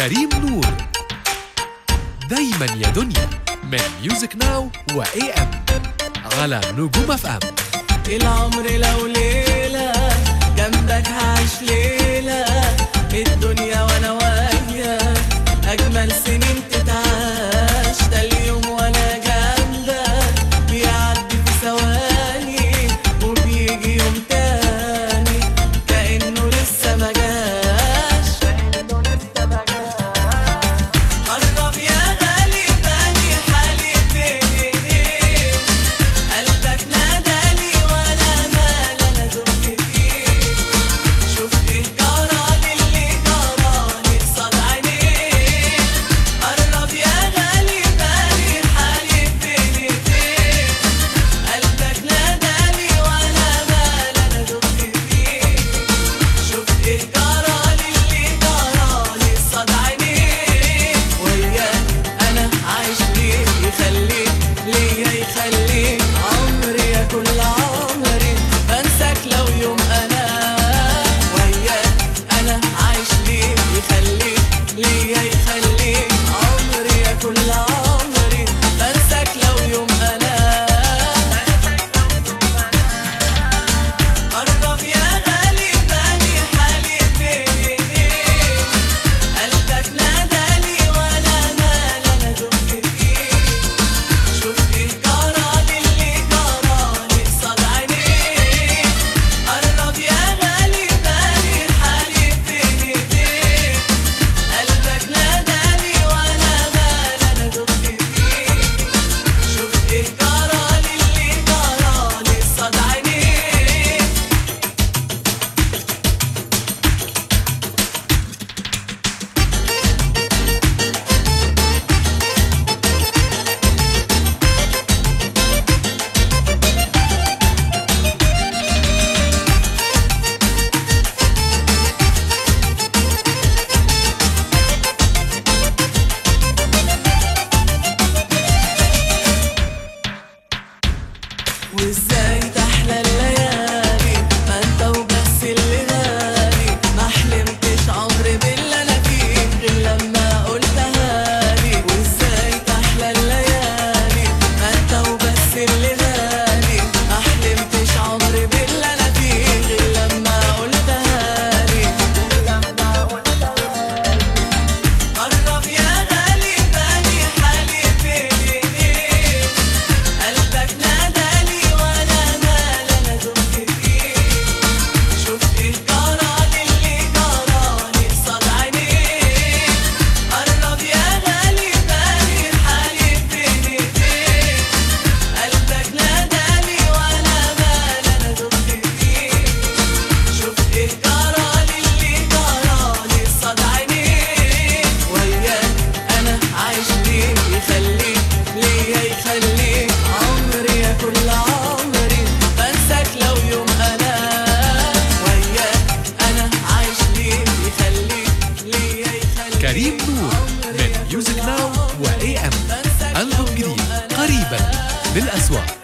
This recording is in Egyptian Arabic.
كريم نور دايما يا دنيا من ميوزك ناو واي ام على نجوم اف ام العمر لو ليلة جنبك هعيش ليلة الدنيا وانا وياك اجمل سنين تتعاش ده اليوم وانا جنبك بيعدي في ثواني وبيجي يوم تاني كأنه لسه ما جاش كأنه لسه ما جاش قرب يا غالي تاني حالي بين ايديك قلبك ناداني وانا مال انا دمت فيك شفت جرالي اللي جرالي قصاد عينيك قرب يا غالي بالي حالي بين ايديك قلبك ناداني وانا مال انا دمت فيك شفت جرالي اللي جرالي قصاد عينيك وياك انا عايش ليك يخليك ليا يخليك عمري يا كل عمري بنساك لو يوم انا وياك انا عايش ليك يخليك ليا يخليك عمري يا كل عمري بنساك لو يوم انا قرب يا غالي بالي حالي بين ايديك قلبك ناداني وانا مال انا دمت فيك شفت جرالي اللي جرالي قصاد عينيك قرب يا غالي بالي حالي بين ايديك قلبك ناداني وانا مال انا دمت فيك شفت جرالي اللي جرالي قصاد عينيك وازاي تحلى الليالي ما انت وبس اللي غالي ما حلمتش عمري باللي انا فيه غير لما قلتها لي وازاي تحلى الليالي ما انت وبس اللي غالي ما حلمتش عمري باللي انا فيه غير لما قلتها لي لما قلتها لي قرب يا غالي بالي حالي بين ايديك قلبك ناداني وانا مال انا دمت فيك شفت جرالي اللي جرالي قصاد عينيك قرب يا غالي بالي حالي بين ايديك قلبك ناداني وانا مال انا دمت فيك شفت جرالي اللي جرالي قصاد عينيك وياك انا عايش ليك يخليك ليا يخليك عمري يا كل عمري بنساك لو يوم انا وياك انا عايش ليك يخليك ليا يخليك كريم نور من ميوزك ناو واي ام ألبوم جديد قريبا بالأسواق